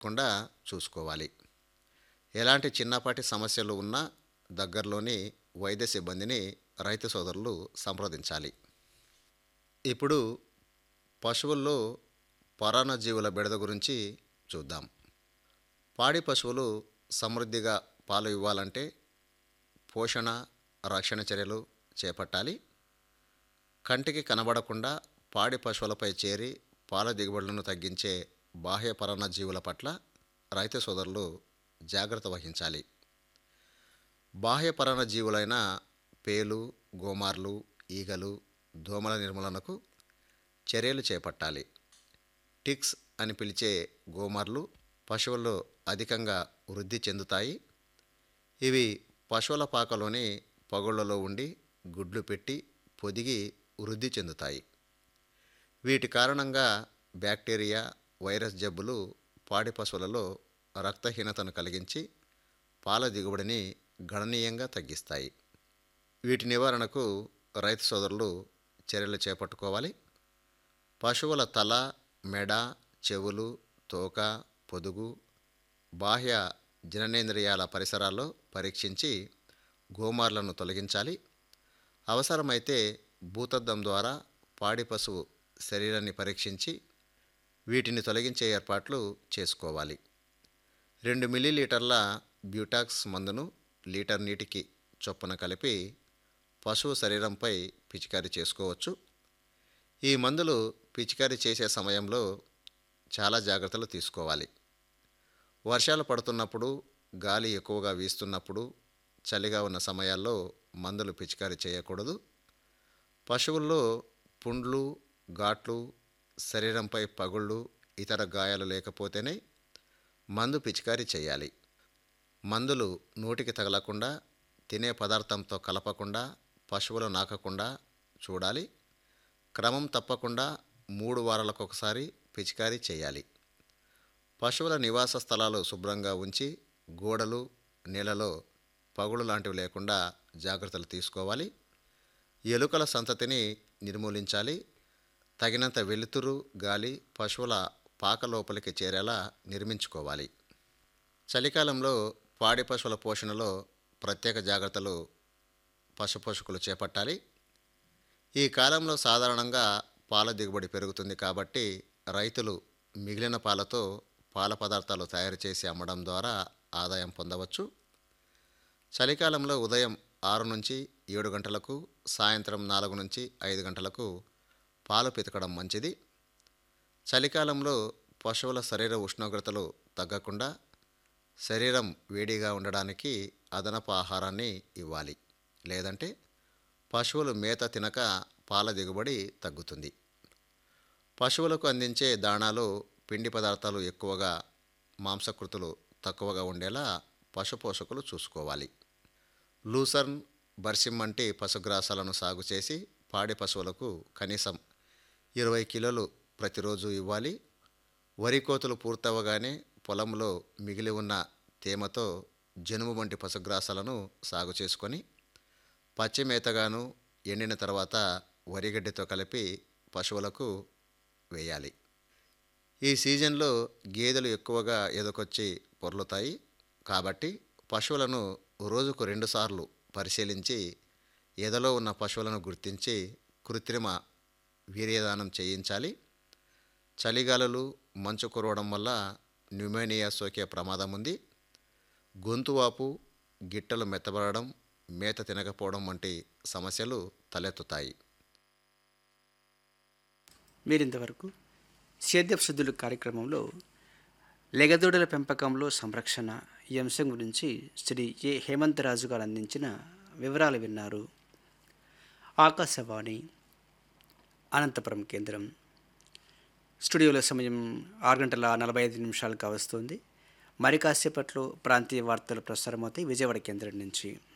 కుండా చూసుకోవాలి ఎలాంటి చిన్నపాటి సమస్యలు ఉన్నా దగ్గరలోని వైద్య సిబ్బందిని రైతు సోదరులు సంప్రదించాలి ఇప్పుడు పశువుల్లో పరాన్నజీవుల బెడద గురించి చూద్దాం పాడి పశువులు సమృద్ధిగా పాలు ఇవ్వాలంటే పోషణ రక్షణ చర్యలు చేపట్టాలి కంటికి కనబడకుండా పాడి పశువులపై చేరి పాల దిగుబడులను తగ్గించే బాహ్య పరాన్నజీవుల పట్ల రైతు సోదరులు జాగ్రత్త వహించాలి బాహ్య పరాన్నజీవులైన పేలు గోమార్లు ఈగలు దోమల నిర్మూలనకు చర్యలు చేపట్టాలి టిక్స్ అని పిలిచే గోమార్లు పశువుల్లో అధికంగా వృద్ధి చెందుతాయి ఇవి పశువుల పాకలోని పగుళ్లలో ఉండి గుడ్లు పెట్టి పొదిగి వృద్ధి చెందుతాయి వీటి కారణంగా బ్యాక్టీరియా వైరస్ జబ్బులు పాడి పశువులలో రక్తహీనతను కలిగించి పాల దిగుబడిని గణనీయంగా తగ్గిస్తాయి వీటి నివారణకు రైతు సోదరులు చర్యలు చేపట్టుకోవాలి పశువుల తల మెడ చెవులు తోక పొదుగు బాహ్య జననేంద్రియాల పరిసరాల్లో పరీక్షించి గోమార్లను తొలగించాలి అవసరమైతే భూతద్దం ద్వారా పాడి పశువు శరీరాన్ని పరీక్షించి వీటిని తొలగించే ఏర్పాట్లు చేసుకోవాలి రెండు మిల్లీలీటర్ల బ్యూటాక్స్ మందును లీటర్ నీటికి చొప్పున కలిపి పశువు శరీరంపై పిచికారీ చేసుకోవచ్చు ఈ మందులు పిచికారీ చేసే సమయంలో చాలా జాగ్రత్తలు తీసుకోవాలి వర్షాలు పడుతున్నప్పుడు గాలి ఎక్కువగా వీస్తున్నప్పుడు చలిగా ఉన్న సమయాల్లో మందులు పిచికారీ చేయకూడదు పశువుల్లో పుండ్లు ఘాట్లు శరీరంపై పగుళ్ళు ఇతర గాయాలు లేకపోతేనే మందు పిచికారీ చేయాలి మందులు నోటికి తగలకుండా తినే పదార్థంతో కలపకుండా పశువులు నాకకుండా చూడాలి క్రమం తప్పకుండా మూడు వారాలకు ఒకసారి పిచికారీ చేయాలి పశువుల నివాస స్థలాలు శుభ్రంగా ఉంచి గోడలు నేలలో పగులు లాంటివి లేకుండా జాగ్రత్తలు తీసుకోవాలి ఎలుకల సంతతిని నిర్మూలించాలి తగినంత వెలుతురు గాలి పశువుల పాక లోపలికి చేరేలా నిర్మించుకోవాలి చలికాలంలో పాడి పశువుల పోషణలో ప్రత్యేక జాగ్రత్తలు పశుపోషకులు చేపట్టాలి ఈ కాలంలో సాధారణంగా పాల దిగుబడి పెరుగుతుంది కాబట్టి రైతులు మిగిలిన పాలతో పాల పదార్థాలు తయారు చేసి అమ్మడం ద్వారా ఆదాయం పొందవచ్చు చలికాలంలో ఉదయం ఆరు నుంచి ఏడు గంటలకు సాయంత్రం నాలుగు నుంచి ఐదు గంటలకు పాలు పితకడం మంచిది చలికాలంలో పశువుల శరీర ఉష్ణోగ్రతలు తగ్గకుండా శరీరం వేడిగా ఉండడానికి అదనపు ఆహారాన్ని ఇవ్వాలి లేదంటే పశువులు మేత తినక పాల దిగుబడి తగ్గుతుంది పశువులకు అందించే దాణాలు పిండి పదార్థాలు ఎక్కువగా మాంసకృతులు తక్కువగా ఉండేలా పశు పోషకులు చూసుకోవాలి లూసర్న్ బర్సిమ్ వంటి పశుగ్రాసాలను సాగు చేసి పాడి పశువులకు కనీసం ఇరవై కిలోలు ప్రతిరోజు ఇవ్వాలి వరి కోతలు పూర్తవగానే పొలంలో మిగిలి ఉన్న తేమతో జనుము వంటి పశుగ్రాసాలను సాగు చేసుకొని పచ్చి మేతగాను ఎండిన తర్వాత వరిగడ్డితో కలిపి పశువులకు వేయాలి ఈ సీజన్లో గేదెలు ఎక్కువగా ఎదకొచ్చి పొర్లుతాయి కాబట్టి పశువులను రోజుకు రెండుసార్లు పరిశీలించి ఎదలో ఉన్న పశువులను గుర్తించి కృత్రిమ వీర్యదానం చేయించాలి చలిగాలులు మంచు కురవడం వల్ల న్యూమోనియా సోకే ప్రమాదం ఉంది గొంతువాపు గిట్టలు మెత్తబడడం మేత తినకపోవడం వంటి సమస్యలు తలెత్తుతాయి మీరింతవరకు సేద్యపు శుద్ధులు కార్యక్రమంలో లెగదూడల పెంపకంలో సంరక్షణ ఈ అంశం గురించి శ్రీ ఏ హేమంతరాజు గారు అందించిన వివరాలు విన్నారు ఆకాశవాణి అనంతపురం కేంద్రం స్టూడియోలో సమయం ఆరు గంటల నలభై ఐదు నిమిషాలు కావస్తుంది మరి కాసేపట్లో ప్రాంతీయ వార్తలు ప్రసారమవుతాయి విజయవాడ కేంద్రం నుంచి